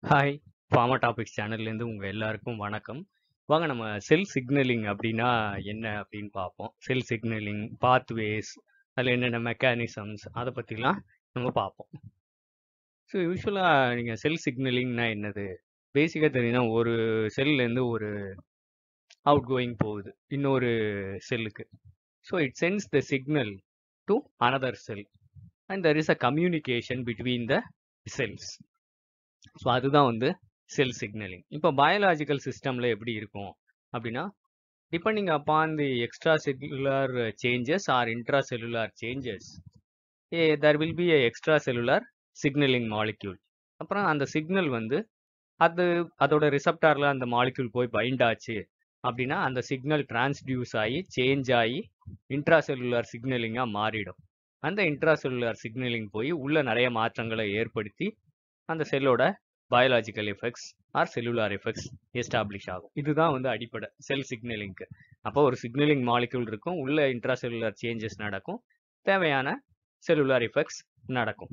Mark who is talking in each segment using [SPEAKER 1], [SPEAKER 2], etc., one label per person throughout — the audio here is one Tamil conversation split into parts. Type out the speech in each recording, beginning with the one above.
[SPEAKER 1] ஹாய்! ஃபார்மா டாபிக்ஸ் சேனல்லேருந்து உங்க எல்லாருக்கும் வணக்கம். வாங்க நம்ம செல் சிக்னலிங் அப்டின்னா என்ன அப்டின்னு பார்ப்போம். செல் சிக்னலிங், பாத்வேஸ் அதுல என்னென்ன மெக்கானிசம்ஸ் அத பத்திலாம் நம்ம பார்ப்போம். ஸோ யூசுவலா நீங்க செல் சிக்னலிங்னா என்னது? பேசிக்கா தெரியும்னா ஒரு செல்லேருந்து ஒரு அவுட் கோயிங் போகுது. இன்னொரு செல்லுக்கு. So it sends the signal to another cell. And there is a communication between the cells. So அதுதான் வந்து செல் சிக்னலிங். இப்போ பயாலாஜிக்கல் சிஸ்டம்ல எப்படி இருக்கும் அப்டின்னா, depending upon the extra cellular changes or intra cellular changes, uh there will be a extra cellular signalling molecule. அப்புறம் அந்த சிக்னல் வந்து அது அதோட ரிசெப்டார்ல அந்த மாலிக்யூல் போய் பைண்ட் ஆச்சு அப்டின்னா, அந்த சிக்னல் டிரான்ஸ்டியூஸ் ஆயி, சேஞ்ச் ஆயி இன்ட்ரா செல்லுலார் சிக்னலிங்கா மாறிடும். அந்த இன்ட்ரா செல்லுலார் சிக்னலிங் போய் உள்ள நெறைய மாற்றங்கள ஏற்படுத்தி, அந்த செல்லோட biological effects or cellular effects establish ஆகும். இதுதான் வந்து அடிப்படை செல் சிக்னலிங்க்கு. அப்போ ஒரு சிக்னலிங் மாலிக்யூல் இருக்கும். உள்ள இன்ட்ரா செல்லுலார் சேஞ்சஸ் நடக்கும். தேவையான செல்லுலார் எஃபெக்ட்ஸ் நடக்கும்.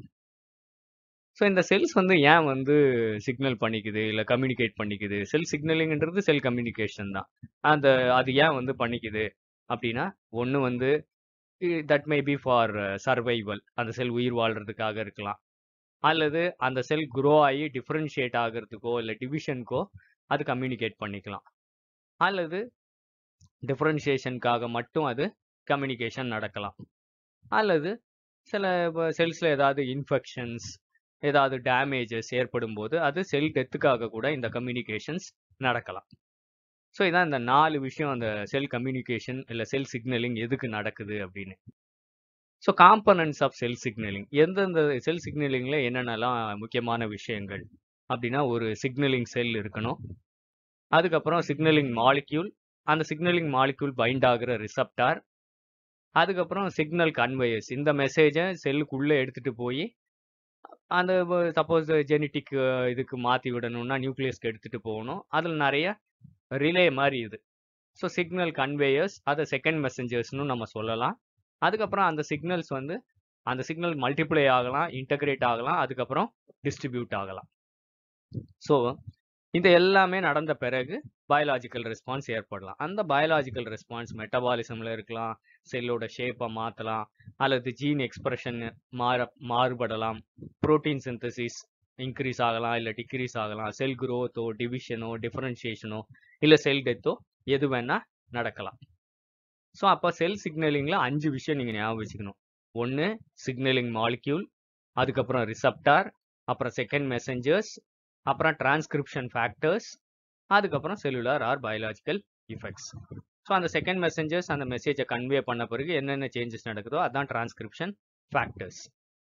[SPEAKER 1] ஸோ இந்த செல்ஸ் வந்து ஏன் வந்து சிக்னல் பண்ணிக்குது? இல்ல கம்யூனிகேட் பண்ணிக்குது? செல் சிக்னலிங்ன்றது செல் கம்யூனிகேஷன் தான். அந்த அது ஏன் வந்து பண்ணிக்குது? அப்டின்னா, ஒண்ணு வந்து இ that may be for survival. அந்த செல் உயிர் வாழ்றதுக்காக இருக்கலாம். அல்லது அந்த செல் குரோ ஆயி டிஃபரன்ஷியேட் ஆகுறதுக்கோ, இல்ல டிவிஷன்க்கோ அது கம்யூனிகேட் பண்ணிக்கலாம். அல்லது டிஃபரன்ஷியேஷன்க்காக மட்டும் அது கம்யூனிகேஷன் நடக்கலாம். அல்லது சில வ செல்ஸ்ல ஏதாவது இன்ஃபெக்ஷன்ஸ், ஏதாவது டேமேஜஸ் ஏற்படும்போது, அது செல் டெத்துக்காக கூட இந்த கம்யூனிகேஷன்ஸ் நடக்கலாம். ஸோ இதான் இந்த 4 விஷயம் அந்த செல் கம்யூனிகேஷன் இல்ல செல் சிக்னலிங் எதுக்கு நடக்குது அப்டின்னு. So components of cell signalling. எந்தெந்த செல் சிக்னலிங்ல என்னென்னலாம் முக்கியமான விஷயங்கள்? அப்டின்னா ஒரு சிக்னலிங் செல் இருக்கணும். அதுக்கப்புறம் சிக்னலிங் மாலிக்யூல். அந்த சிக்னலிங் மாலிக்யூல் பைண்ட் ஆகுற ரிசெப்டார். அதுக்கப்புறம் சிக்னல் கன்வேயர்ஸ். இந்த மெசேஜ செல்லுக்குள்ள எடுத்துட்டு போயி, அந்த வ சப்போஸ் ஜெனடிக் இதுக்கு மாத்தி விடணும்னா நியூக்ளியஸ்க்கு எடுத்துட்டு போகணும். அதுல நெறைய ரிலே மாரி இது. ஸோ சிக்னல் கன்வேயர்ஸ் அத செகண்ட் மெசஞ்சர்ஸ்ன்னு நம்ம சொல்லலாம். அதுக்கப்புறம் அந்த சிக்னல்ஸ் வந்து அந்த சிக்னல் மல்டிப்ளை ஆகலாம், இன்டகிரேட் ஆகலாம். அதுக்கப்புறம் டிஸ்ட்ரிபியூட் ஆகலாம். ஸோ இது எல்லாமே நடந்த பிறகு பயாலாஜிக்கல் ரெஸ்பான்ஸ் ஏற்படலாம். அந்த பயாலாஜிக்கல் ரெஸ்பான்ஸ் மெட்டபாலிசம்ல இருக்கலாம். செல்லோட ஷேப்ப மாத்தலாம். அல்லது ஜீன் எக்ஸ்பிரஷன் மாற மாறுபடலாம். புரோட்டீன் சிந்தசிஸ் இன்கிரீஸ் ஆகலாம், இல்ல டிக்ரீஸ் ஆகலாம். செல் குரோத்தோ, டிவிஷனோ, டிஃபரன்ஷியேஷனோ, இல்ல செல் டெத்தோ எது வேணா நடக்கலாம். ஸோ அப்ப செல் சிக்னலிங்ல 5 விஷயம் நீங்க ஞாபகம் வச்சுக்கணும். 1 சிக்னலிங் மாலிக்யூல். அதுக்கப்புறம் ரிசெப்டார். அப்புறம் செகண்ட் மெசஞ்சர்ஸ். அப்புறம் டிரான்ஸ்கிரிப்ஷன் ஃபேக்டர்ஸ். அதுக்கப்புறம் cellular or biological effects. So அந்த செகண்ட் மெசஞ்சர்ஸ் அந்த மெசேஜ கன்வே பண்ண பிறகு என்னென்ன சேஞ்சஸ் நடக்குதோ அதான் transcription factors.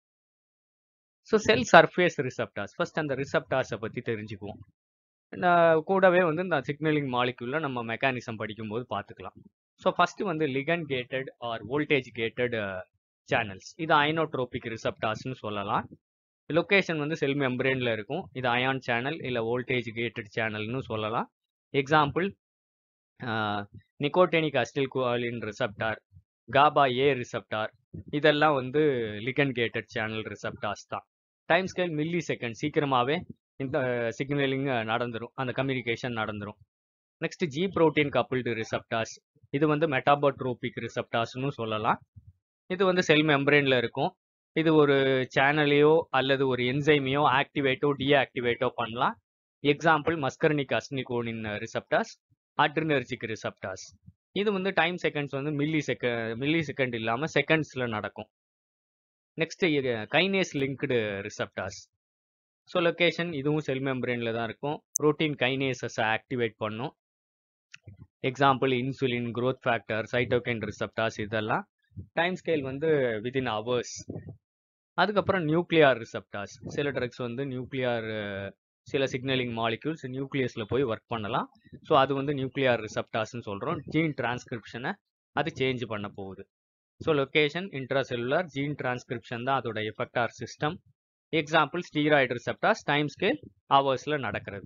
[SPEAKER 1] So cell surface receptors. First அந்த ரிசெப்டார்ஸ பத்தி தெரிஞ்சுக்குவோம். நான் கூடவே வந்து இந்த சிக்னலிங் மாலிக்யூல்ல நம்ம மெக்கானிசம் படிக்கும்போது பார்த்துக்கலாம். ஸோ ஃபர்ஸ்ட் வந்து ligand gated or voltage gated channels. இது அயனோட்ரோபிக் ரிசெப்டார்ஸ்ன்னு சொல்லலாம். லொகேஷன் வந்து செல் மெம்பரேன்ல இருக்கும். இது அயான் சேனல் இல்ல வோல்டேஜ் கேட்டட் சேனல்ன்னு சொல்லலாம். Example uh nicotinic acetylcholine receptor, GABA A receptor இதெல்லாம் வந்து லிகண்ட் கேட்டட் சேனல் ரிசெப்டார்ஸ் தான். டைம் ஸ்கேல் மில்லி செகண்ட் சீக்கிரமாவே இந்த சிக்னலிங் நடந்துரும். அந்த கம்யூனிகேஷன் நடந்துரும். Next G protein coupled receptors. இது வந்து மெட்டாபோட்ரோபிக் ரிசெப்டார்ஸ்ன்னு சொல்லலாம். இது வந்து செல் மெம்பரேன்ல இருக்கும். இது ஒரு சேனலையோ அல்லது ஒரு என்சைமையோ ஆக்டிவேட்டோ, டீஆக்டிவேட்டோ பண்ணலாம். Example muscarinic acetylcholine receptors, adrenergic receptors. இது வந்து டைம் செகண்ட்ஸ் வந்து மில்லி செக மில்லி செகண்ட் இல்லாம செகண்ட்ஸ்ல நடக்கும். நெக்ஸ்ட் இது kinase linked receptors. So location இதுவும் செல் மெம்பரேன்ல தான் இருக்கும். புரோட்டீன் கைனேஸஸ ஆக்டிவேட் பண்ணும். Example insulin, growth factor, cytokine receptors இதெல்லாம். டைம் ஸ்கேல் வந்து வித்தின் ஹவர்ஸ். அதுக்கப்புறம் நியூக்ளியார் ரிசெப்டார்ஸ். சில ட்ரக்ஸ் வந்து நியூக்ளியார் சில சிக்னலிங் மாலிக்யூல்ஸ் நியூக்ளியஸ்ல போய் வொர்க் பண்ணலாம். ஸோ அது வந்து நியூக்ளியார் ரிசெப்டார்ஸ்ன்னு சொல்றோம். ஜீன் டிரான்ஸ்கிரிப்ஷன அது சேஞ்ச் பண்ண போகுது. So location intracellular gene transcription தான் அதோட effector system. Example steroid receptors time scale ஹவர்ஸ்ல நடக்கிறது.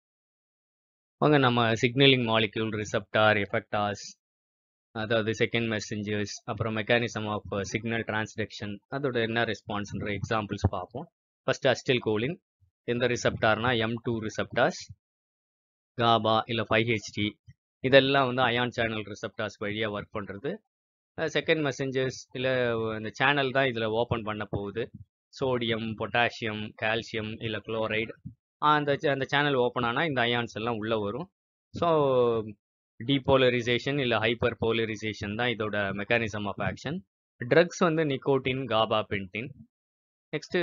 [SPEAKER 1] வாங்க நம்ம சிக்னலிங் மாலிக்யூல், ரிசெப்டார், எஃபெக்டார்ஸ் அதாவது செகண்ட் மெசஞ்சர்ஸ் அப்புறம் மெக்கானிசம் ஆஃப் சிக்னல் டிரான்ஸ்டக்ஷன் அதோட என்ன ரெஸ்பான்ஸ்ன்ற எக்ஸாம்பிள்ஸ் பார்ப்போம். ஃபர்ஸ்ட் அசிட்டில்கோலின் எந்த ரிசப்டார்னா எம் டூ ரிசப்டார்ஸ் காபா இல்லை ஃபைவ் ஹெச்டி இதெல்லாம் வந்து அயான் சேனல் ரிசப்டார்ஸ் வழியாக ஒர்க் பண்ணுறது செகண்ட் மெசஞ்சர்ஸ் இல்லை இந்த சேனல் தான் இதில் ஓப்பன் பண்ண போகுது சோடியம் பொட்டாசியம் கால்சியம் இல்லை குளோரைடு அந்த அந்த சேனல் ஓப்பன் ஆனால் இந்த அயான்ஸ் எல்லாம் உள்ளே வரும் ஸோ டீபோலரைசேஷன் இல்லை ஹைப்பர் போலரைசேஷன் தான் இதோட மெக்கானிசம் ஆஃப் ஆக்ஷன் ட்ரக்ஸ் வந்து nicotine gabapentin next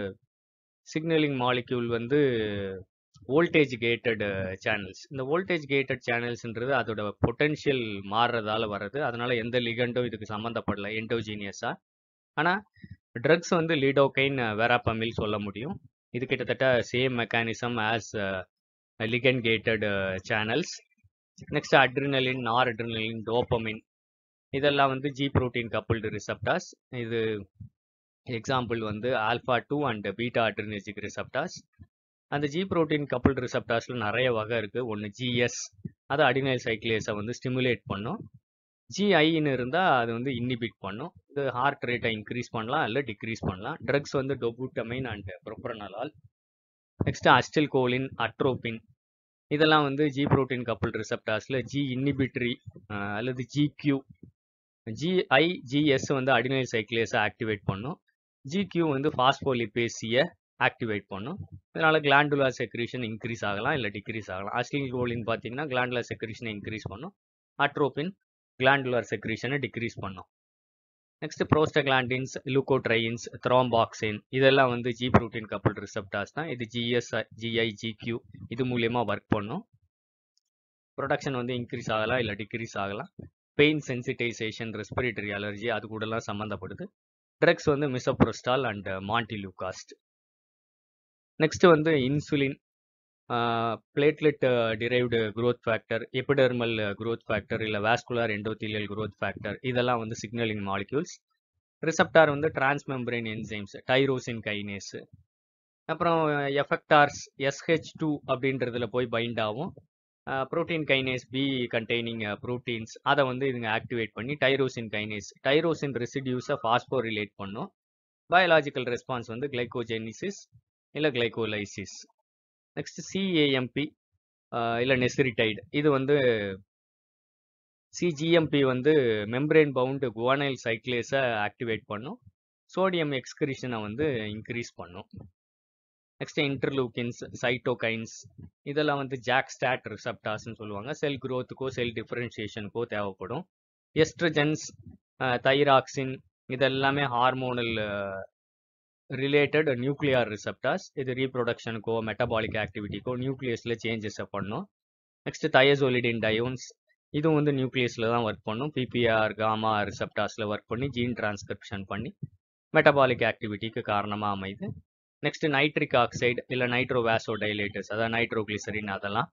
[SPEAKER 1] signalling molecule வந்து வோல்டேஜ் கேட்டட் சேனல்ஸ் இந்த வோல்டேஜ் கேட்டட் சேனல்ஸ்ன்றது அதோட பொட்டென்ஷியல் மாறுறதால வர்றது அதனால எந்த லிகண்டும் இதுக்கு சம்மந்தப்படல என்டோஜீனியஸாக ஆனால் ட்ரக்ஸ் வந்து லீடோகைன் வெராப்பமில் சொல்ல முடியும் இது கிட்டத்தட்ட same mechanism as ligand gated channels next adrenaline noradrenaline dopamine இதெல்லாம் வந்து ஜி ப்ரோட்டீன் கப்புள்டு ரிசப்டார்ஸ் இது எக்ஸாம்பிள் வந்து alpha two and beta adrenergic receptors அந்த ஜி ப்ரோட்டீன் கப்புள்டு ரிசப்டார்ஸில் நிறைய வகை இருக்குது ஒன்று ஜிஎஸ் அது அடினைல் சைக்ளேஸை வந்து ஸ்டிமுலேட் பண்ணும் ஜிஐன்னு இருந்தால் அது வந்து இன்னிபிட் பண்ணும் இது ஹார்ட் ரேட்டை இன்க்ரீஸ் பண்ணலாம் இல்லை டிக்ரீஸ் பண்ணலாம் ட்ரக்ஸ் வந்து dobutamine and propranolol next acetylcholine atropine இதெல்லாம் வந்து ஜி ப்ரோட்டீன் கப்புள் ரிசப்டார்ஸில் ஜி இன்னிபிட்ரி அல்லது ஜிக்யூ ஜிஐ ஜிஎஸ் வந்து அடினைல் சைக்ளேஸை ஆக்டிவேட் பண்ணும் ஜிக்யூ வந்து ஃபாஸ்போலிபேசியை ஆக்டிவேட் பண்ணும் இதனால் கிளாண்டுலா செக்ரீஷன் இன்க்ரீஸ் ஆகலாம் இல்லை டிக்ரீஸ் ஆகலாம் அஸ்டில் கோலின் பார்த்தீங்கன்னா கிளாண்டுலா செக்ரீஷனை இன்க்ரீஸ் பண்ணும் அட்ரோபின் கிளாண்டுலர் செக்ரீஷனை டிக்ரீஸ் பண்ணும் நெக்ஸ்ட் ப்ரோஸ்டகிளாண்டின்ஸ் லுகோட்ரைன்ஸ் த்ரோம்பாக்சின் இதெல்லாம் வந்து ஜி ப்ரோட்டீன் கப்புள் ரிசப்டார்ஸ் தான் இது ஜிஎஸ் ஜிஐ ஜிக்யூ இது மூலியமா ஒர்க் பண்ணும் ப்ரொடக்ஷன் வந்து இன்க்ரீஸ் ஆகலாம் இல்லை டிக்ரீஸ் ஆகலாம் பெயின் சென்சிட்டைசேஷன் ரெஸ்பிரேட்டரி அலர்ஜி அது கூடலாம் சம்மந்தப்படுது ட்ரக்ஸ் வந்து மிசோப்ரோஸ்டால் அண்ட் மாண்டிலூகாஸ்ட் நெக்ஸ்ட் வந்து insulin platelet derived growth factor epidermal growth factor இல்லை வாஸ்குலர் எண்டோத்தீலியல் growth ஃபேக்டர் இதெல்லாம் வந்து சிக்னலிங் மாலிக்யூல்ஸ் ரிசப்டார் வந்து டிரான்ஸ்மெம்பரேன் என்சைம்ஸ் டைரோசின் கைனேஸ் அப்புறம் எஃபெக்டார்ஸ் எஸ்ஹெச் டூ அப்படின்றதுல போய் பைண்ட் ஆகும் protein kinase B containing proteins அதை வந்து இதுங்க ஆக்டிவேட் பண்ணி டைரோசின் கைனேஸ் டைரோசின் ரெசிடியூஸை ஃபாஸ்போரிலேட் பண்ணும் பயாலாஜிக்கல் ரெஸ்பான்ஸ் வந்து கிளைகோஜெனிசிஸ் இல்லை கிளைகோலைசிஸ் நெக்ஸ்ட் சிஏஎம்பி இல்லை நெசிரிடைடு இது வந்து சிஜிஎம்பி வந்து மெம்பரேன் பவுண்டு குவானைல் சைக்ளேஸை ஆக்டிவேட் பண்ணும் சோடியம் எக்ஸ்கிரிஷனை வந்து இன்க்ரீஸ் பண்ணும் நெக்ஸ்ட் இன்டர்லூக்கின்ஸ் சைட்டோகைன்ஸ் இதெல்லாம் வந்து ஜாக் ஸ்டாட் ரிசப்டார்ஸ்னு சொல்லுவாங்க செல் குரோத்துக்கோ செல் டிஃபரன்ஷியேஷனுக்கோ தேவைப்படும் எஸ்ட்ரஜன்ஸ் தைராக்சின் இதெல்லாமே ஹார்மோனல் ரிலேட்டட் நியூக்ளியர் ரிசப்டார்ஸ் இது ரீப்ரொடக்ஷனுக்கோ மெட்டபாலிக் ஆக்டிவிட்டிக்கோ நியூக்ளியஸில் சேஞ்சஸை பண்ணும் நெக்ஸ்ட் தயசோலிடின் டயோன்ஸ் இதுவும் வந்து நியூக்ளியஸில் தான் ஒர்க் பண்ணும் பிபிஆர் காமா ரிசப்டார்ஸில் ஒர்க் பண்ணி ஜீன் டிரான்ஸ்கிரிப்ஷன் பண்ணி மெட்டபாலிக் ஆக்டிவிட்டிக்கு காரணமாக அமைது நெக்ஸ்ட் நைட்ரிக் ஆக்சைடு இல்லை நைட்ரோ வேசோ டைலேட்டர்ஸ் அதாவது நைட்ரோக்ளிசரின் அதெல்லாம்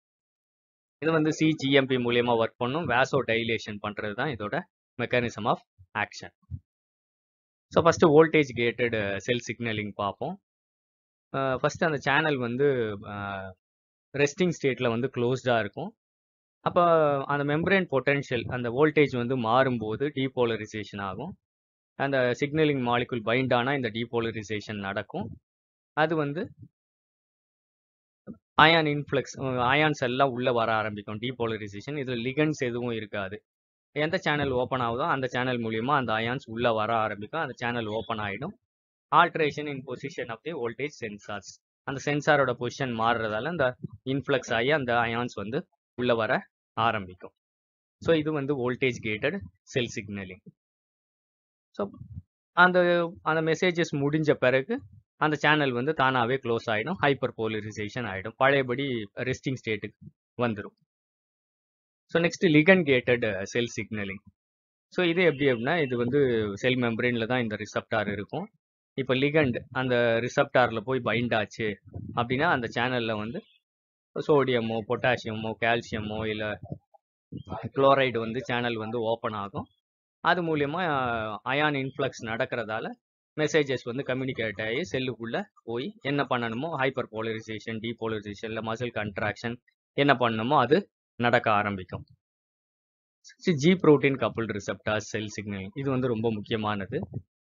[SPEAKER 1] இது வந்து சிஜிஎம்பி மூலியமா ஒர்க் பண்ணும் வேசோ டைலேஷன் பண்ணுறது தான் இதோட mechanism of action so first voltage gated cell signalling பார்ப்போம் ஃபஸ்ட்டு அந்த சேனல் வந்து ரெஸ்டிங் ஸ்டேட்டில் வந்து க்ளோஸ்டாக இருக்கும் அப்போ அந்த மெம்பரேன் பொட்டென்ஷியல் அந்த வோல்டேஜ் வந்து மாறும்போது டீபோலரைசேஷன் ஆகும் அந்த சிக்னலிங் மாலிகுல் பைண்ட் ஆனால் இந்த டீபோலரைசேஷன் நடக்கும் அது வந்து அயான் இன்ஃப்ளக்ஸ் அயான்ஸ் எல்லாம் உள்ளே வர ஆரம்பிக்கும் டீபோலரைசேஷன் இதில் லிகன்ஸ் எதுவும் இருக்காது எந்த சேனல் ஓப்பன் ஆகுதோ அந்த சேனல் மூலியமா அந்த அயான்ஸ் உள்ளே வர ஆரம்பிக்கும் அந்த சேனல் ஓப்பன் ஆகிடும் alteration in position of the voltage sensors அந்த சென்சாரோட பொசிஷன் மாறுறதால அந்த இன்ஃப்ளக்ஸ் ஆகி அந்த அயான்ஸ் வந்து உள்ளே வர ஆரம்பிக்கும் ஸோ இது வந்து voltage gated cell signalling so அந்த அந்த மெசேஜஸ் முடிஞ்ச பிறகு அந்த சேனல் வந்து தானாகவே க்ளோஸ் ஆகிடும் ஹைப்பர் போலரைசேஷன் ஆகிடும் பழையபடி ரெஸ்டிங் ஸ்டேட்டுக்கு வந்துடும் so next ligand gated cell signalling so இது எப்படி அப்படின்னா இது வந்து செல் மெம்பரேனில் தான் இந்த ரிசப்டார் இருக்கும் இப்போ லிகண்ட் அந்த ரிசப்டாரில் போய் பைண்ட் ஆச்சு அப்படின்னா அந்த சேனலில் வந்து சோடியமோ பொட்டாசியமோ கால்சியமோ இல்லை குளோரைடு வந்து சேனல் வந்து ஓப்பன் ஆகும் அது மூலயமா அயான் இன்ஃப்ளக்ஸ் நடக்கிறதால மெசேஜஸ் வந்து கம்யூனிகேட் ஆகி செல்லுக்குள்ளே போய் என்ன பண்ணணுமோ ஹைப்பர் போலரைசேஷன் டீபோலரைசேஷன் இல்லை மசில் கன்ட்ராக்ஷன் என்ன பண்ணணுமோ அது நடக்க ஆரம்பிக்கும் G protein couple receptor cell signal இது வந்து ரொம்ப முக்கியமானது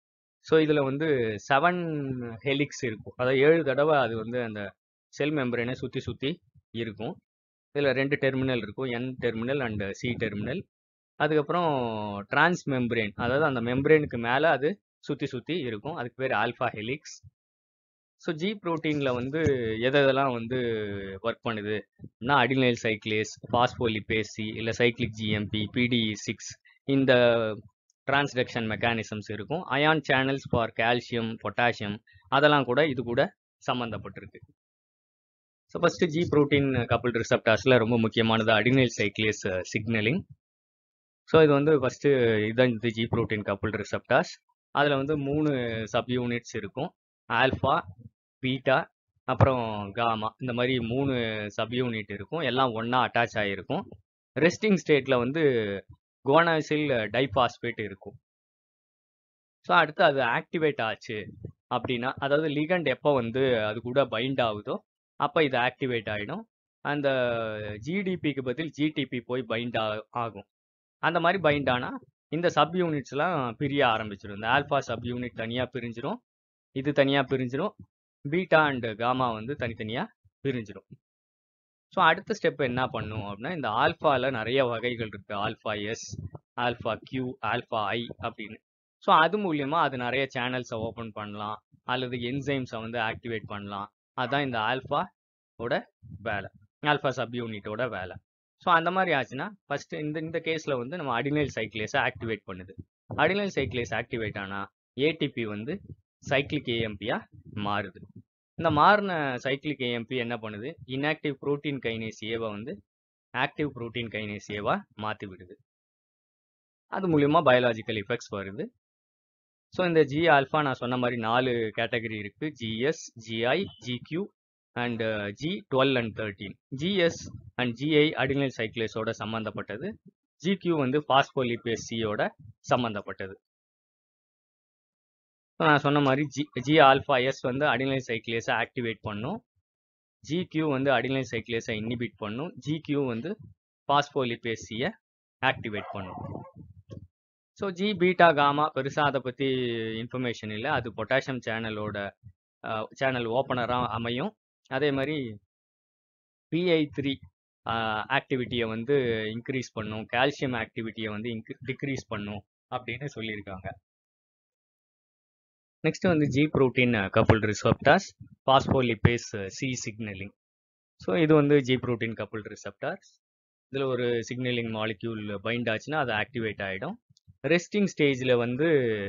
[SPEAKER 1] ஸோ இதில் வந்து செவன் ஹெலிக்ஸ் இருக்கும் அதாவது ஏழு தடவை அது வந்து அந்த செல் மெம்பரேனை சுற்றி சுற்றி இருக்கும் இதில் ரெண்டு டெர்மினல் இருக்கும் N terminal and C terminal அதுக்கப்புறம் டிரான்ஸ் மெம்பரேன் அதாவது அந்த மெம்பரேனுக்கு மேலே அது சுற்றி சுற்றி இருக்கும் அதுக்கு பேர் ஆல்ஃபா ஹெலிக்ஸ் ஸோ ஜி ப்ரோட்டீனில் வந்து எது எதெல்லாம் வந்து ஒர்க் பண்ணுதுன்னா அடினைல் சைக்ளேஸ் பாஸ்போலிபேசி இல்லை சைக்ளிக் ஜிஎம்பி பிடி சிக்ஸ் இந்த டிரான்ஸ்டக்ஷன் மெக்கானிசம்ஸ் இருக்கும் ion channels for calcium potassium அதெல்லாம் கூட இது கூட சம்மந்தப்பட்டிருக்கு so first G protein couple ரிசப்டார்ஸில் ரொம்ப முக்கியமானது அடினைல் சைக்ளேஸ் சிக்னலிங் ஸோ இது வந்து ஃபஸ்ட்டு இதுதான் இந்த ஜி ப்ரோட்டீன் கப்புள் ரிசப்டார்ஸ் அதில் வந்து மூணு சப் யூனிட்ஸ் இருக்கும் ஆல்ஃபா பீட்டா அப்புறம் காமா இந்த மாதிரி மூணு சப் யூனிட் இருக்கும் எல்லாம் ஒன்றா அட்டாச் ஆகிருக்கும் ரெஸ்டிங் ஸ்டேட்டில் வந்து குவானாசில் டைபாஸ்பேட் இருக்கும் ஸோ அடுத்து அது ஆக்டிவேட் ஆச்சு அப்படின்னா அதாவது லிகண்ட் எப்போ வந்து அது கூட பைண்ட் ஆகுதோ அப்போ இது ஆக்டிவேட் ஆகிடும் அந்த ஜிடிபிக்கு பதில் ஜிடிபி போய் பைண்ட் ஆகும் அந்த மாதிரி பைண்ட் ஆனால் இந்த சப் யூனிட்ஸ்லாம் பிரிய ஆரம்பிச்சிடும் இந்த ஆல்ஃபா சப் யூனிட் தனியாக பிரிஞ்சிடும் இது தனியாக பிரிஞ்சிடும் பீட்டா அண்ட் காமா வந்து தனித்தனியாக பிரிஞ்சிடும் ஸோ அடுத்த ஸ்டெப் என்ன பண்ணும் அப்படின்னா இந்த ஆல்ஃபாவில் நிறைய வகைகள் இருக்குது alpha S alpha Q alpha I அப்படின்னு ஸோ அது மூலியமா அது நிறைய சேனல்ஸை ஓப்பன் பண்ணலாம் அல்லது என்சைம்ஸை வந்து ஆக்டிவேட் பண்ணலாம் அதுதான் இந்த ஆல்ஃபாவோட வேலை ஆல்ஃபா சப் யூனிட்டோட வேலை ஸோ அந்த மாதிரி ஆச்சுன்னா ஃபர்ஸ்ட் இந்த இந்த கேஸில் வந்து நம்ம அடினைல் சைக்ளேஸை ஆக்டிவேட் பண்ணுது அடினைல் சைக்ளேஸ் ஆக்டிவேட் ஆனால் ஏடிபி வந்து சைக்ளிக் ஏஎம்பியா மாறுது இந்த மாறின சைக்ளிக் ஏஎம்பி என்ன பண்ணுது இன்ஆக்டிவ் புரோட்டீன் கைனேஸ் ஏவை வந்து ஆக்டிவ் புரோட்டீன் கைனேஸ் ஏவா மாற்றி விடுது அது மூலியமா பயாலாஜிக்கல் எஃபெக்ட்ஸ் வருது ஸோ இந்த ஜி ஆல்ஃபா நான் சொன்ன மாதிரி நாலு கேட்டகரி இருக்கு G S G I G Q and G twelve and thirteen G S and G I adenyl சைக்ளேஸோட சம்மந்தப்பட்டது ஜிக்யூ வந்து பாஸ்போலிபேஸ் சியோட சம்மந்தப்பட்டது நான் சொன்ன மாதிரி ஜி ஜி ஆல்ஃபா எஸ் வந்து அடினல் சைக்ளேஸை ஆக்டிவேட் பண்ணும் ஜிக்யூ வந்து அடினல் சைக்ளேஸை இன்னிபிட் பண்ணும் ஜிக்யூ வந்து பாஸ்போலிபேஸ் சியை ஆக்டிவேட் பண்ணும் ஸோ ஜி பீட்டா காமா பெருசாக அதை பற்றி இன்ஃபர்மேஷன் இல்லை அது பொட்டாசியம் சேனலோட சேனல் ஓப்பனராக அமையும் அதே மாதிரி பிஐ த்ரீ ஆக்டிவிட்டியை வந்து இன்க்ரீஸ் பண்ணும் கால்சியம் ஆக்டிவிட்டியை வந்து இன்க்ரீ டிக்ரீஸ் பண்ணும் அப்படின்னு சொல்லியிருக்காங்க நெக்ஸ்ட் வந்து G protein couple receptors phospholipase C signalling so இது வந்து ஜி ப்ரோட்டீன் கப்புள் ரிசப்டார்ஸ் இதில் ஒரு சிக்னலிங் மாலிக்யூல் பைண்ட் ஆச்சுன்னா அது ஆக்டிவேட் ஆகிடும் ரெஸ்டிங் ஸ்டேஜில் வந்து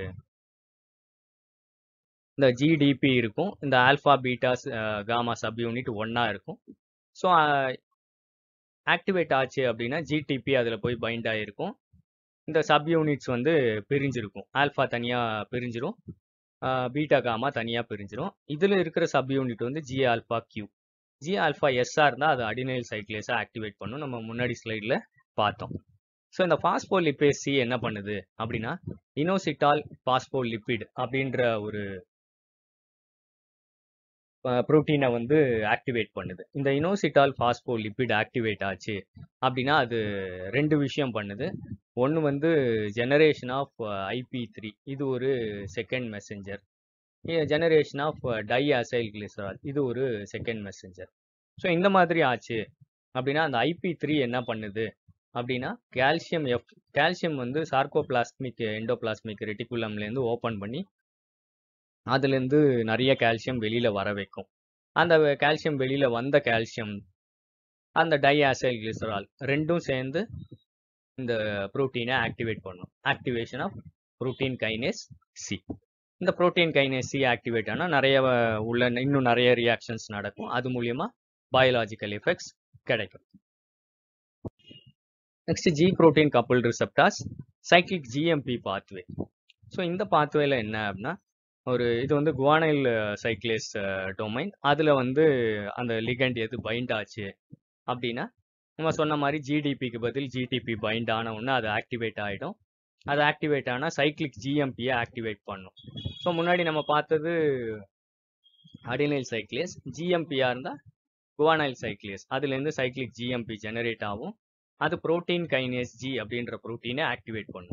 [SPEAKER 1] இந்த ஜிடிபி இருக்கும் இந்த alpha betas gamma subunit ஒன்றா இருக்கும் ஸோ ஆக்டிவேட் ஆச்சு அப்படின்னா ஜிடிபி அதில் போய் பைண்ட் ஆகிருக்கும் இந்த சப் யூனிட்ஸ் வந்து பிரிஞ்சிருக்கும் ஆல்ஃபா தனியாக பிரிஞ்சிரும் பீட்டா காமா தனியாக பிரிஞ்சிரும் இதில் இருக்கிற சப் யூனிட் வந்து G alpha Q G alpha எஸ்ஆர் இருந்தால் அது அடினைல் சைக்ளேஸை ஆக்டிவேட் பண்ணும் நம்ம முன்னாடி ஸ்லைடில் பார்த்தோம் ஸோ இந்த பாஸ்போலிபேஸ் சி என்ன பண்ணுது அப்படின்னா இனோசிட்டால் பாஸ்போலிபிட் அப்படின்ற ஒரு ப்ரோட்டீனை வந்து ஆக்டிவேட் பண்ணுது இந்த இனோசிட்டால் பாஸ்போலிபிட் ஆக்டிவேட் ஆச்சு அப்படின்னா அது ரெண்டு விஷயம் பண்ணுது ஒன்று வந்து ஜெனரேஷன் ஆஃப் ஐபி த்ரீ இது ஒரு second messenger generation of diacylglycerol இது ஒரு செகண்ட் மெசஞ்சர் ஸோ இந்த மாதிரி ஆச்சு அப்படின்னா அந்த ஐபி த்ரீ என்ன பண்ணுது அப்படின்னா கால்சியம் எஃப் கால்சியம் வந்து சார்கோபிளாஸ்மிக் எண்டோபிளாஸ்மிக் ரெட்டிகுலம்லேருந்து ஓப்பன் பண்ணி அதுலேருந்து நிறைய கால்சியம் வெளியில் வர வைக்கும் அந்த கால்சியம் வெளியில் வந்த கால்சியம் அந்த டை ஆசைல் கிளிசரால் ரெண்டும் சேர்ந்து இந்த ப்ரோட்டீனை ஆக்டிவேட் பண்ணும் activation of protein kinase C இந்த ப்ரோட்டீன் கைனேஸ் சி ஆக்டிவேட் ஆனால் நிறைய உள்ள இன்னும் நிறைய ரியாக்ஷன்ஸ் நடக்கும் அது மூலியமா பயாலாஜிக்கல் எஃபெக்ட்ஸ் கிடைக்கும் next G protein couple receptors cyclic GMP pathway so இந்த பாத்வேல என்ன அப்படின்னா ஒரு இது வந்து குவானைல் சைக்ளேஸ் டொமைன் அதில் வந்து அந்த லிகண்ட் எது பைண்ட் ஆச்சு அப்படின்னா நம்ம சொன்ன மாதிரி ஜிடிபிக்கு பதில் ஜிடிபி பைண்ட் ஆன உடனே அது ஆக்டிவேட் ஆகிடும் அது ஆக்டிவேட் ஆனால் சைக்ளிக் ஜிஎம்பியை ஆக்டிவேட் பண்ணும் ஸோ முன்னாடி நம்ம பார்த்தது அடினைல் சைக்ளேஸ் ஜிஎம்பியாக இருந்தால் குவானைல் சைக்ளேஸ் அதுலேருந்து சைக்ளிக் ஜிஎம்பி ஜெனரேட் ஆகும் அது புரோட்டீன் கைனேஸ் ஜி அப்படின்ற ப்ரோட்டீனை ஆக்டிவேட் பண்ணும்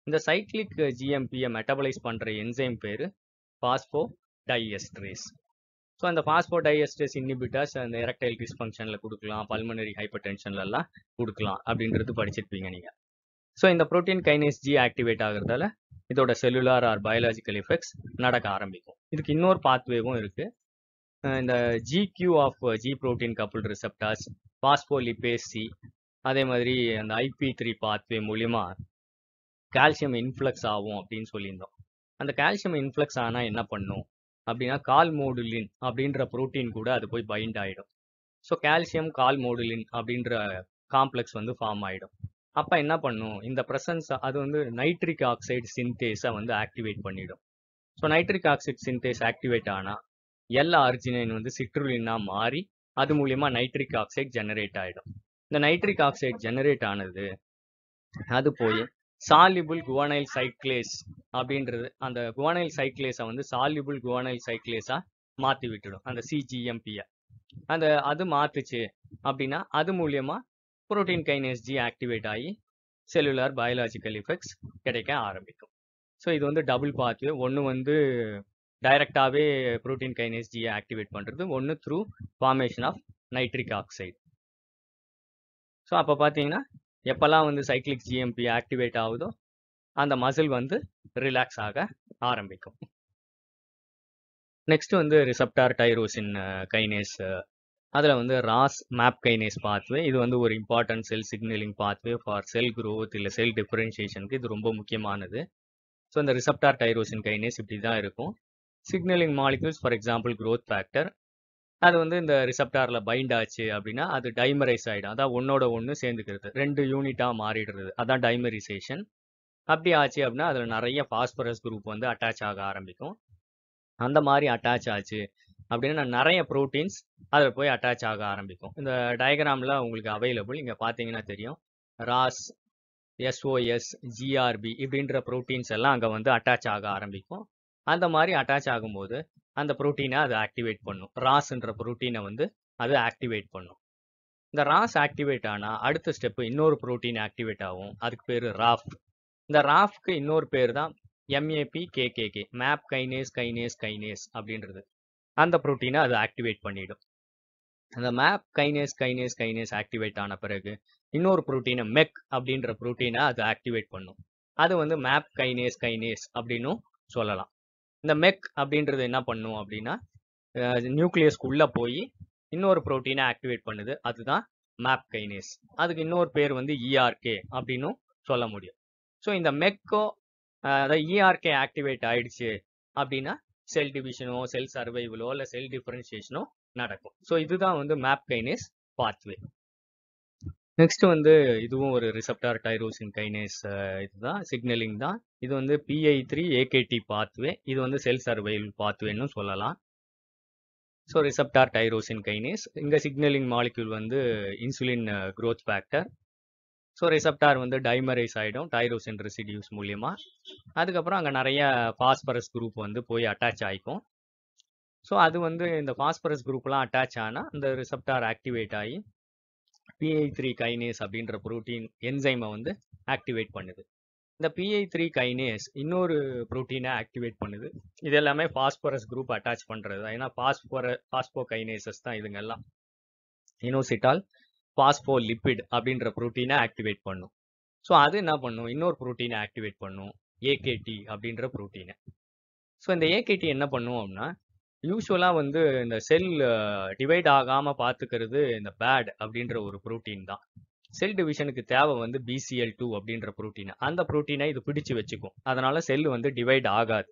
[SPEAKER 1] இந்த சைக்ளிக் ஜிஎம்பியை மெட்டபலைஸ் பண்ணுற என்சைம் பேர் பாஸ்போ டைஎஸ்ட்ரேஸ் ஸோ அந்த பாஸ்போ டைஎஸ்ட்ரேஸ் இன்ஹிபிட்டர்ஸ் அந்த எரக்டைல் டிஸ்ஃபங்க்ஷனில் கொடுக்கலாம் பல்மனரி ஹைப்பர் டென்ஷன்லலாம் கொடுக்கலாம் அப்படின்றது படிச்சிருப்பீங்க நீங்கள் ஸோ இந்த ப்ரோட்டீன் கைனேஸ் ஜி ஆக்டிவேட் ஆகுறதால இதோட செல்லுலார் ஆர் பயாலஜிக்கல் எஃபெக்ட்ஸ் நடக்க ஆரம்பிக்கும் இதுக்கு இன்னொரு பாத்வேவும் இருக்குது இந்த G Q of G protein couple receptors phospholipase C அதே மாதிரி அந்த ஐபி த்ரீ பாத்வே மூலியமா கால்சியம் இன்ஃப்ளக்ஸ் ஆகும் அப்படின்னு சொல்லியிருந்தோம் அந்த கால்சியம் இன்ஃப்ளக்ஸ் ஆனால் என்ன பண்ணும் அப்படின்னா கால் மோடுலின் அப்படின்ற புரோட்டீன் கூட அது போய் பைண்ட் ஆகிடும் ஸோ கால்சியம் கால் மோடுலின் அப்படின்ற காம்ப்ளெக்ஸ் வந்து ஃபார்ம் ஆகிடும் அப்போ என்ன பண்ணும் இந்த ப்ரெசன்ஸ் அது வந்து நைட்ரிக் ஆக்சைடு சின்தேஸை வந்து ஆக்டிவேட் பண்ணிடும் so nitric oxide synthase activate ஆனால் எல் அர்ஜினைன் வந்து சிட்ருலினா மாறி அது மூலியமா நைட்ரிக் ஆக்சைடு ஜெனரேட் ஆகிடும் இந்த நைட்ரிக் ஆக்சைடு ஜெனரேட் ஆனது அது போய் சால்யூபிள் குவானைல் சைக்ளேஸ் அப்படின்றது அந்த குவானைல் சைக்ளேஸை வந்து சால்யூபிள் குவானைல் சைக்ளேஸா மாற்றி விட்டுடும் அந்த சிஜிஎம்பியை அந்த அது மாத்துச்சு அப்படின்னா அது மூலியமா புரோட்டீன் கைனேஸ் ஜி ஆக்டிவேட் ஆகி செல்லுலார் பயாலஜிக்கல் எஃபெக்ட்ஸ் கிடைக்க ஆரம்பிக்கும் ஸோ இது வந்து டபுள் பாத்வே ஒன்று வந்து டைரக்டாகவே ப்ரோட்டீன் கைனேஸ் ஜியை ஆக்டிவேட் பண்ணுறது ஒன்று through formation of nitric oxide so அப்போ பார்த்தீங்கன்னா எப்போல்லாம் வந்து சைக்ளிக் ஜிஎம்பி ஆக்டிவேட் ஆகுதோ அந்த மசில் வந்து ரிலாக்ஸ் ஆக ஆரம்பிக்கும் நெக்ஸ்ட் வந்து ரிசப்டார் டைரோசின் கைனேஸ் அதில் வந்து ராஸ் மேப் கைனேஸ் பாத்வே இது வந்து ஒரு important cell signalling pathway for cell growth இல்லை செல் டிஃபரன்ஷியேஷனுக்கு இது ரொம்ப முக்கியமானது ஸோ இந்த ரிசப்டார் டைரோசின் கைனேஸ் இப்படி தான் இருக்கும் signalling molecules for example growth factor அது வந்து இந்த ரிசப்டாரில் பைண்ட் ஆச்சு அப்படின்னா அது டைமரைஸ் ஆகிடும் அதான் ஒன்னோட ஒன்று சேர்ந்துக்கிறது ரெண்டு யூனிட்டாக மாறிடுறது அதான் டைமரைசேஷன் அப்படி ஆச்சு அப்படின்னா அதில் நிறைய ஃபாஸ்பரஸ் குரூப் வந்து அட்டாச் ஆக ஆரம்பிக்கும் அந்த மாதிரி அட்டாச் ஆச்சு அப்படின்னா நிறைய ப்ரோட்டீன்ஸ் அதில் போய் அட்டாச் ஆக ஆரம்பிக்கும் இந்த டயக்ராமில் உங்களுக்கு அவைலபிள் இங்கே பார்த்தீங்கன்னா தெரியும் ராஸ் எஸ்ஓஎஸ் ஜிஆர்பி இப்படின்ற ப்ரோட்டீன்ஸ் எல்லாம் அங்கே வந்து அட்டாச் ஆக ஆரம்பிக்கும் அந்த மாதிரி அட்டாச் ஆகும்போது அந்த ப்ரோட்டீனை அது ஆக்டிவேட் பண்ணும் ராஸ்ன்ற ப்ரோட்டீனை வந்து அது ஆக்டிவேட் பண்ணும் இந்த ராஸ் ஆக்டிவேட் ஆனால் அடுத்த ஸ்டெப்பு இன்னொரு ப்ரோட்டீன் ஆக்டிவேட் ஆகும் அதுக்கு பேர் ராஃப் இந்த ராஃப்க்கு இன்னொரு பேர் தான் MAP KKK MAP kinase kinase kinase அப்படின்றது அந்த ப்ரோட்டீனை அது ஆக்டிவேட் பண்ணிடும் அந்த MAP kinase kinase kinase activate ஆன பிறகு இன்னொரு ப்ரோட்டீனை மெக் அப்படின்ற ப்ரோட்டீனை அது ஆக்டிவேட் பண்ணும் அது வந்து மேப் கைனேஸ் கைனேஸ் அப்படின்னும் சொல்லலாம் இந்த மெக் அப்படின்றது என்ன பண்ணும் அப்படின்னா நியூக்ளியஸ்க்குள்ளே போய் இன்னொரு ப்ரோட்டீனை ஆக்டிவேட் பண்ணுது அதுதான் மேப் கைனேஸ் அதுக்கு இன்னொரு பேர் வந்து இஆர்கே அப்படின்னும் சொல்ல முடியும் ஸோ இந்த மெக்கோ அதாவது இஆர்கே ஆக்டிவேட் ஆயிடுச்சு அப்படின்னா செல் டிவிஷனோ செல் சர்வைவலோ இல்லை செல் டிஃபரன்ஷியேஷனோ நடக்கும் ஸோ இதுதான் வந்து மேப் கைனேஸ் பாத்வே நெக்ஸ்ட் வந்து இதுவும் ஒரு ரிசப்டார் டைரோசின் கைனேஸ் இதுதான் சிக்னலிங் தான் இது வந்து பிஐ த்ரீ ஏகேடி பாத்வே இது வந்து செல் சர்வைவல் பாத்வேன்னு சொல்லலாம் ஸோ ரிசப்டார் டைரோசின் கைனேஸ் இங்கே சிக்னலிங் மாலிக்யூல் வந்து insulin growth factor so receptor வந்து டைமரைஸ் ஆகிடும் டைரோசின் ரெசிடியூஸ் மூலியமா அதுக்கப்புறம் அங்கே நிறைய ஃபாஸ்பரஸ் குரூப் வந்து போய் அட்டாச் ஆகிக்கும் ஸோ அது வந்து இந்த ஃபாஸ்பரஸ் குரூப்லாம் அட்டாச் ஆனால் இந்த ரிசப்டார் ஆக்டிவேட் ஆகி பிஐ த்ரீ கைனேஸ் அப்படின்ற ப்ரோட்டீன் என்சைமை வந்து ஆக்டிவேட் பண்ணுது இந்த பிஐ த்ரீ கைனேஸ் இன்னொரு ப்ரோட்டீனை ஆக்டிவேட் பண்ணுது இது எல்லாமே ஃபாஸ்பரஸ் குரூப் அட்டாச் பண்ணுறது ஏன்னா ஃபாஸ்பர ஃபாஸ்போ கைனேசஸ் தான் இதுங்கெல்லாம் இனோசிட்டால் பாஸ்போ லிப்பிட் அப்படின்ற ப்ரோட்டீனை ஆக்டிவேட் பண்ணும் ஸோ அது என்ன பண்ணும் இன்னொரு ப்ரோட்டீனை ஆக்டிவேட் பண்ணும் ஏகேடி அப்படின்ற ப்ரோட்டீனை ஸோ இந்த ஏகேடி என்ன பண்ணும் அப்படின்னா யூஸ்வலாக வந்து இந்த செல் டிவைட் ஆகாமல் பார்த்துக்கிறது இந்த பேட் அப்படின்ற ஒரு ப்ரோட்டீன் தான் செல் டிவிஷனுக்கு தேவை வந்து பிசிஎல் டூ அப்படின்ற ப்ரோட்டீன் அந்த ப்ரோட்டீனை இது பிடிச்சு வச்சுக்கும் அதனால செல் வந்து டிவைட் ஆகாது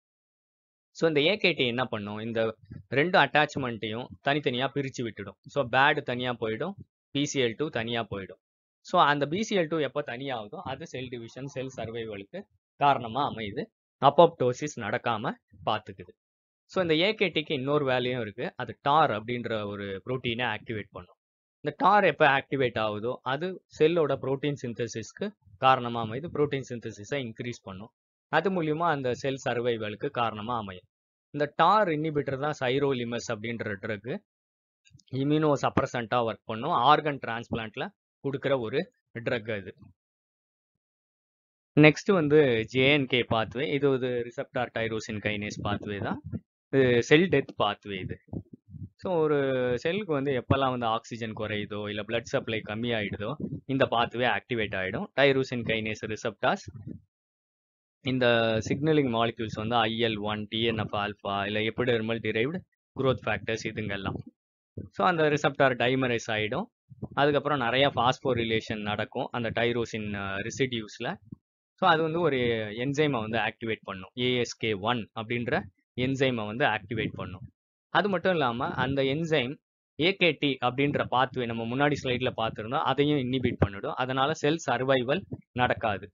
[SPEAKER 1] ஸோ இந்த ஏகேடி என்ன பண்ணும் இந்த ரெண்டு அட்டாச்மெண்ட்டையும் தனித்தனியாக பிரித்து விட்டுடும் ஸோ பேட் தனியாக போயிடும் பிசிஎல் டூ தனியாக போயிடும் ஸோ அந்த பிசிஎல் டூ எப்போ தனியாகுதோ அது செல் டிவிஷன் செல் சர்வைவலுக்கு காரணமாக அமையுது அப்போப்டோசிஸ் நடக்காமல் பார்த்துக்குது ஸோ இந்த ஏகேடிக்கு இன்னொரு வேலையும் இருக்குது அது டார் அப்படின்ற ஒரு ப்ரோட்டீனை ஆக்டிவேட் பண்ணும் இந்த டார் எப்போ ஆக்டிவேட் ஆகுதோ அது செல்லோட ப்ரோட்டீன் சிந்தசிஸ்க்கு காரணமாக அமையுது ப்ரோட்டீன் சிந்தசிஸை இன்க்ரீஸ் பண்ணும் அது மூலியமா அந்த செல் சர்வைவலுக்கு காரணமாக அமையும் இந்த டார் இன்னிபிட்டர் தான் சைரோலிமஸ் அப்படின்ற ட்ரக்கு இம்யூனோ சப்ரசண்ட்டாக ஒர்க் பண்ணும் ஆர்கன் டிரான்ஸ்பிளான்ட்ல கொடுக்குற ஒரு ட்ரக் அது நெக்ஸ்ட் வந்து ஜேஎன்கே பாத்வே இது ஒரு ரிசப்டார் டைரோசின் கைனேஸ் பாத்வே தான் இது செல் டெத் பாத்வே இது ஸோ ஒரு செல்லுக்கு வந்து எப்போல்லாம் வந்து ஆக்சிஜன் குறையுதோ இல்லை பிளட் சப்ளை கம்மியாயிடுதோ இந்த பாத்வே ஆக்டிவேட் ஆகிடும் டைரோசின் கைனேஸ் ரிசப்டார்ஸ் இந்த சிக்னலிங் மாலிக்யூல்ஸ் வந்து ஐஎல் ஒன் டிஎன்எஃப் ஆல்ஃபா இல்லை எபிடெர்மல் டிரைவ்டு குரோத் ஃபேக்டர்ஸ் இதுங்கெல்லாம் ஸோ அந்த ரிசப்டார் டைமரைஸ் ஆகிடும் அதுக்கப்புறம் நிறைய ஃபாஸ்போரிலேஷன் நடக்கும் அந்த டைரோசின் ரிசிடியூஸில் ஸோ அது வந்து ஒரு என்சைமை வந்து ஆக்டிவேட் பண்ணும் ஏஎஸ்கே ஒன் அப்படின்ற என்சைமை வந்து ஆக்டிவேட் பண்ணும் அது மட்டும் இல்லாமல் அந்த என்சைம் ஏகேடி அப்படின்ற பாத்வே நம்ம முன்னாடி ஸ்லைடில் பார்த்துருந்தோம் அதையும் இன்னிபிட் பண்ணிடும் அதனால செல் சர்வைவல் நடக்காது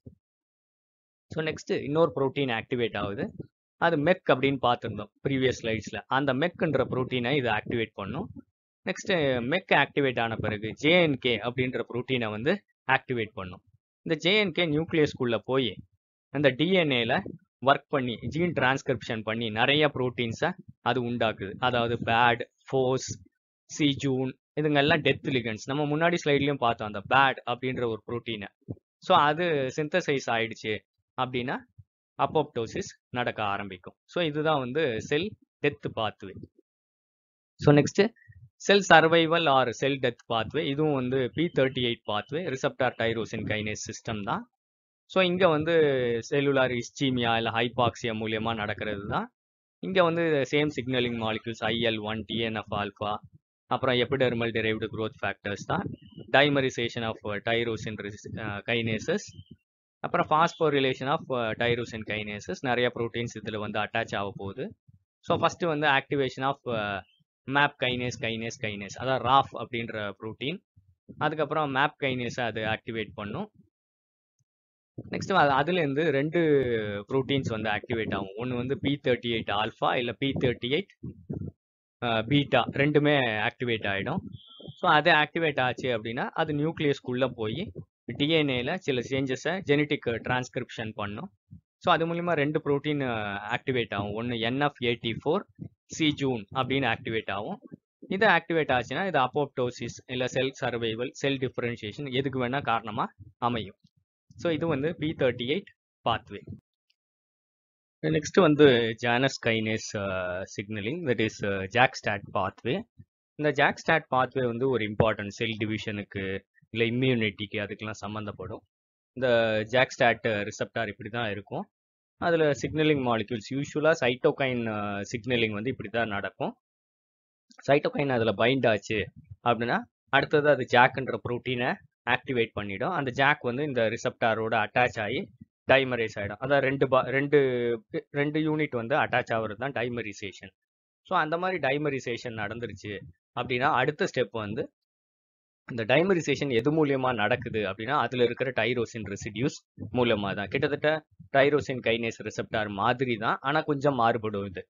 [SPEAKER 1] ஸோ நெக்ஸ்ட் இன்னொரு ப்ரோட்டீன் ஆக்டிவேட் ஆகுது அது மெக் அப்படின்னு பார்த்துருந்தோம் ப்ரீவியஸ் ஸ்லைட்ஸில் அந்த மெக்ன்ற ப்ரோட்டீனை இது ஆக்டிவேட் பண்ணும் நெக்ஸ்ட் மெக் ஆக்டிவேட் ஆன பிறகு ஜேஎன்கே அப்படின்ற ப்ரோட்டீனை வந்து ஆக்டிவேட் பண்ணும் இந்த ஜேஎன்கே நியூக்ளியஸ்குள்ளே போய் அந்த டிஎன்ஏல ஒர்க் பண்ணி ஜீன் டிரான்ஸ்கிரிப்ஷன் பண்ணி நிறைய ப்ரோட்டீன்ஸை அது உண்டாக்குது அதாவது பேட் ஃபோர்ஸ் சிஜூன் இதுங்கெல்லாம் டெத் லிகன்ஸ் நம்ம முன்னாடி ஸ்லைட்லையும் பார்த்தோம் அந்த பேட் அப்படின்ற ஒரு ப்ரோட்டீனை ஸோ அது சிந்தசைஸ் ஆயிடுச்சு அப்படின்னா அப்போப்டோசிஸ் நடக்க ஆரம்பிக்கும் ஸோ இதுதான் வந்து cell death pathway so next cell survival or cell death pathway இதுவும் வந்து P thirty eight pathway receptor tyrosine kinase system தான் ஸோ இங்கே வந்து செல்லுலார் இஸ்டீமியா இல்லை ஹைபாக்சியா மூலியமாக நடக்கிறது தான் இங்கே வந்து same signalling molecules IL one TNF alpha அப்புறம் எபிடெர்மல் டெரைவ்டு க்ரோத் ஃபேக்டர்ஸ் தான் டைமரைசேஷன் ஆஃப் டைரோசின் கைனேசஸ் அப்புறம் ஃபாஸ்போரிலேஷன் ஆஃப் டைரோசின் கைனேசஸ் நிறைய ப்ரோட்டீன்ஸ் இதில் வந்து அட்டாச் ஆக போகுது ஸோ ஃபஸ்ட்டு வந்து activation of MAP kinase kinase kinase அதான் ராஃப் அப்படின்ற ப்ரோட்டீன் அதுக்கப்புறம் மேப் கைனேஸை அது ஆக்டிவேட் பண்ணும் நெக்ஸ்ட் அது அதுலேருந்து ரெண்டு ப்ரோட்டீன்ஸ் வந்து ஆக்டிவேட் ஆகும் ஒன்று வந்து பி தேர்ட்டி எயிட் ஆல்ஃபா இல்லை பி தேர்ட்டி எயிட் பீட்டா ரெண்டுமே ஆக்டிவேட் ஆகிடும் ஸோ அது ஆக்டிவேட் ஆச்சு அப்படின்னா அது நியூக்ளியஸ்குள்ளே போய் டிஎன்ஏல சில சேஞ்சஸை ஜெனட்டிக் டிரான்ஸ்கிரிப்ஷன் பண்ணும் ஸோ அது மூலிமா ரெண்டு ப்ரோட்டீன் ஆக்டிவேட் ஆகும் ஒன்று NF eighty four C Jun அப்படின்னு ஆக்டிவேட் ஆகும் இது ஆக்டிவேட் ஆச்சுன்னா இது அப்போப்டோசிஸ் இல்லை செல் சர்வைவல் செல் டிஃபரன்ஷியேஷன் எதுக்கு வேணால் காரணமாக அமையும் ஸோ இது வந்து P thirty eight pathway next வந்து Janus kinase signalling that is JAK STAT pathway இந்த ஜாக்ஸ்டாட் பாத்வே வந்து ஒரு இம்பார்ட்டன்ட் செல் டிவிஷனுக்கு இல்லை இம்யூனிட்டிக்கு அதுக்கெல்லாம் சம்மந்தப்படும் இந்த ஜாக்ஸ்டாட் ரிசப்டார் இப்படி தான் இருக்கும் அதில் சிக்னலிங் மாலிக்யூல்ஸ் யூஸ்வலாக சைட்டோகைன் சிக்னலிங் வந்து இப்படி தான் நடக்கும் சைட்டோகைன் அதில் பைண்ட் ஆச்சு அப்படின்னா அடுத்தது அது ஜாக்ன்ற ப்ரோட்டீனை ஆக்டிவேட் பண்ணிடும் அந்த ஜாக் வந்து இந்த ரிசப்டாரோட அட்டாச் ஆகி டைமரைஸ் ஆகிடும் அதான் ரெண்டு பா ரெண்டு ரெண்டு யூனிட் வந்து அட்டாச் ஆகிறது தான் டைமரைசேஷன் ஸோ அந்த மாதிரி டைமரைசேஷன் நடந்துருச்சு அப்படின்னா அடுத்த ஸ்டெப் வந்து இந்த டைமரைசேஷன் எது மூலியமா நடக்குது அப்படின்னா அதுல இருக்கிற டைரோசின் ரெசிடியூஸ் மூலமா தான் கிட்டத்தட்ட டைரோசின் கைனேஸ் ரிசப்டார் மாதிரி தான் ஆனா கொஞ்சம் மாறுபடும் இது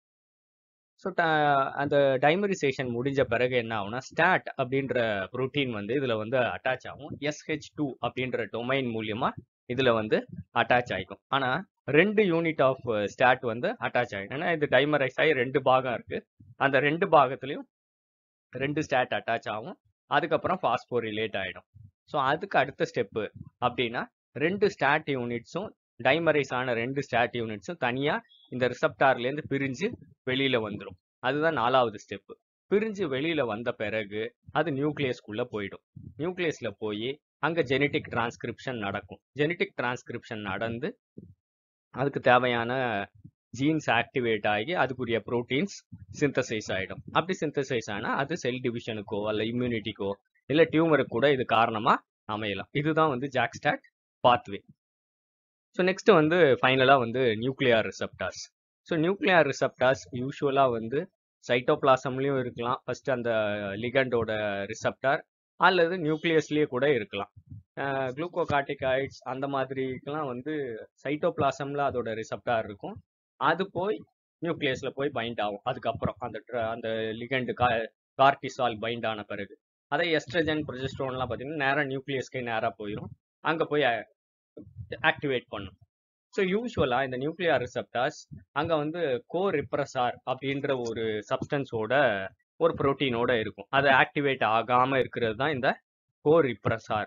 [SPEAKER 1] ஸோ அந்த டைமரைசேஷன் முடிஞ்ச பிறகு என்ன ஆகும்னா ஸ்டாட் அப்படின்ற ப்ரோட்டீன் வந்து இதுல வந்து அட்டாச் ஆகும் எஸ்ஹெச் டூ அப்படின்ற டொமைன் மூலியமா இதுல வந்து அட்டாச் ஆகிக்கும் ஆனா ரெண்டு யூனிட் ஆஃப் ஸ்டாட் வந்து அட்டாச் ஆகிடும் ஏன்னா இது டைமரைஸ் ஆகி ரெண்டு பாகம் இருக்கு அந்த ரெண்டு பாகத்துலயும் ரெண்டு ஸ்டாட் அட்டாச் ஆகும் அதுக்கப்புறம் ஃபாஸ்போ ரிலேட் ஆகிடும் ஸோ அதுக்கு அடுத்த ஸ்டெப்பு அப்படின்னா ரெண்டு ஸ்டாட் யூனிட்ஸும் டைமரைஸ் ஆன ரெண்டு ஸ்டாட் யூனிட்ஸும் தனியாக இந்த ரிசப்டார்லேருந்து பிரிஞ்சு வெளியில் வந்துடும் அதுதான் நாலாவது ஸ்டெப்பு பிரிஞ்சு வெளியில் வந்த பிறகு அது நியூக்ளியஸ்குள்ளே போயிடும் நியூக்ளியஸில் போய் அங்கே ஜெனட்டிக் டிரான்ஸ்கிரிப்ஷன் நடக்கும் ஜெனட்டிக் டிரான்ஸ்கிரிப்ஷன் நடந்து அதுக்கு தேவையான ஜீன்ஸ் ஆக்டிவேட் ஆகி அதுக்குரிய ப்ரோட்டீன்ஸ் சிந்தசைஸ் ஆகிடும் அப்படி சிந்தசைஸ் ஆனால் அது செல் டிவிஷனுக்கோ அல்ல இம்யூனிட்டிக்கோ இல்லை டியூமருக்கு கூட இது காரணமாக அமையலாம் இதுதான் வந்து ஜாக்ஸ்டாட் பாத்வே ஸோ நெக்ஸ்ட் வந்து ஃபைனலாக வந்து nuclear receptors so nuclear receptors யூஸ்வலாக வந்து சைட்டோபிளாசம்லேயும் இருக்கலாம் ஃபர்ஸ்ட் அந்த லிகண்டோட ரிசப்டார் அல்லது நியூக்ளியஸ்லேயே கூட இருக்கலாம் குளுக்கோகார்டிகாய்ட்ஸ் அந்த மாதிரிக்கெல்லாம் வந்து சைட்டோபிளாசம்ல அதோட ரிசப்டார் இருக்கும் அது போய் நியூக்ளியஸ்ல போய் பைண்ட் ஆகும் அதுக்கப்புறம் அந்த அந்த லிகண்டு கா கார்டிசால் பைண்ட் ஆன பிறகு அதே எஸ்ட்ரஜன் ப்ரொஜெஸ்ட்ரோன்லாம் பார்த்தீங்கன்னா நேராக நியூக்ளியஸ்க்கே நேராக போயிடும் அங்கே போய் ஆக்டிவேட் பண்ணும் ஸோ யூஸ்வலாக இந்த நியூக்ளியர் ரிசப்டார்ஸ் அங்கே வந்து கோ ரிப்ரஸார் அப்படின்ற ஒரு சப்ஸ்டன்ஸோட ஒரு ப்ரோட்டீனோட இருக்கும் அது ஆக்டிவேட் ஆகாமல் இருக்கிறது தான் இந்த கோ ரிப்ரஸார்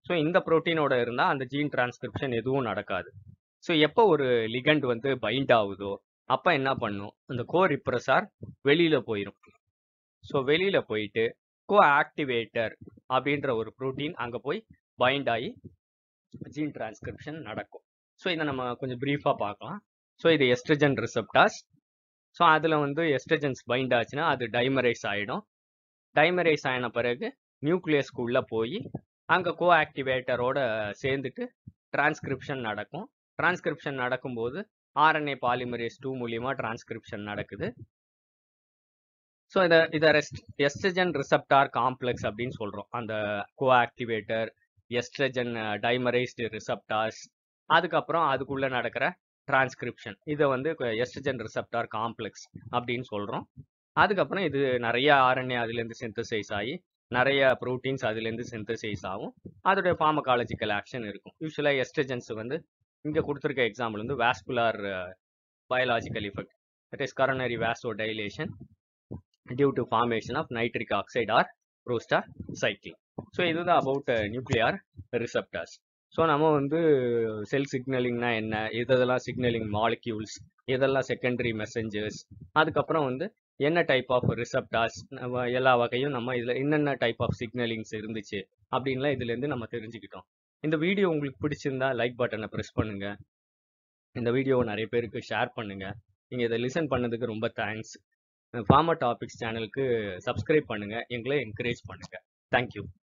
[SPEAKER 1] ஸோ இந்த புரோட்டீனோட இருந்தால் அந்த ஜீன் டிரான்ஸ்கிரிப்ஷன் எதுவும் நடக்காது ஸோ எப்போ ஒரு லிகண்ட் வந்து பைண்ட் ஆகுதோ அப்போ என்ன பண்ணும் அந்த கோ ரிப்ரஸார் வெளியில் போயிடும் ஸோ வெளியில் போயிட்டு கோ ஆக்டிவேட்டர் அப்படின்ற ஒரு ப்ரோட்டீன் அங்கே போய் பைண்ட் ஆகி ஜீன் டிரான்ஸ்கிரிப்ஷன் நடக்கும் ஸோ இதை நம்ம கொஞ்சம் ப்ரீஃபாக பார்க்கலாம் ஸோ இது எஸ்ட்ரஜன் ரிசப்டாஸ் ஸோ அதில் வந்து எஸ்ட்ரஜன்ஸ் பைண்ட் ஆச்சுன்னா அது டைமரைஸ் ஆகிடும் டைமரைஸ் ஆன பிறகு நியூக்ளியஸ்க்கு உள்ளே போய் அங்கே கோ ஆக்டிவேட்டரோட சேர்ந்துட்டு டிரான்ஸ்கிரிப்ஷன் நடக்கும் டிரான்ஸ்கிரிப்ஷன் நடக்கும்போது ஆர்என்ஏ பாலிமரேஸ் டூ மூலியமாக டிரான்ஸ்கிரிப்ஷன் நடக்குது ஸோ இதை இதை ரெஸ்ட் எஸ்ட்ரஜன் ரிசப்டார் காம்ப்ளெக்ஸ் அப்படின்னு சொல்கிறோம் அந்த கோ ஆக்டிவேட்டர் எஸ்ட்ரஜன் டைமரைஸ்டு ரிசப்டார்ஸ் அதுக்கப்புறம் அதுக்குள்ளே நடக்கிற டிரான்ஸ்கிரிப்ஷன் இதை வந்து எஸ்ட்ரஜன் ரிசப்டார் காம்ப்ளெக்ஸ் அப்படின்னு சொல்கிறோம் அதுக்கப்புறம் இது நிறைய ஆர்என்ஏ அதுலேருந்து சிந்தசைஸ் ஆகி நிறைய ப்ரோட்டீன்ஸ் அதுலேருந்து சிந்தசைஸ் ஆகும் அதோடைய ஃபார்மகாலஜிக்கல் ஆக்ஷன் இருக்கும் யூஸ்வலாக எஸ்ட்ரஜன்ஸ் வந்து இங்கே கொடுத்துருக்க எக்ஸாம்பிள் வந்து vascular biological effect that is coronary vasodilation due to formation of nitric oxide or prostacyclin so இதுதான் அபவுட் நியூக்ளியார் ரிசப்டர்ஸ் ஸோ நம்ம வந்து செல் சிக்னலிங்னா என்ன இதெல்லாம் சிக்னலிங் மாலிக்யூல்ஸ் இதெல்லாம் செகண்டரி மெசஞ்சர்ஸ் அதுக்கப்புறம் வந்து என்ன டைப் ஆஃப் ரிசப்டார்ஸ் எல்லா வகையும் நம்ம இதில் என்னென்ன டைப் ஆஃப் சிக்னலிங்ஸ் இருந்துச்சு அப்படின்லாம் இதுலேருந்து நம்ம தெரிஞ்சுக்கிட்டோம் இந்த வீடியோ உங்களுக்கு பிடிச்சிருந்தா லைக் பட்டனை ப்ரெஸ் பண்ணுங்க இந்த வீடியோவை நிறைய பேருக்கு ஷேர் பண்ணுங்க நீங்கள் இதை லிசன் பண்ணதுக்கு ரொம்ப தேங்க்ஸ் ஃபார்மா டாபிக்ஸ் சேனலுக்கு சப்ஸ்கிரைப் பண்ணுங்க எங்களை என்கரேஜ் பண்ணுங்க தேங்க்யூ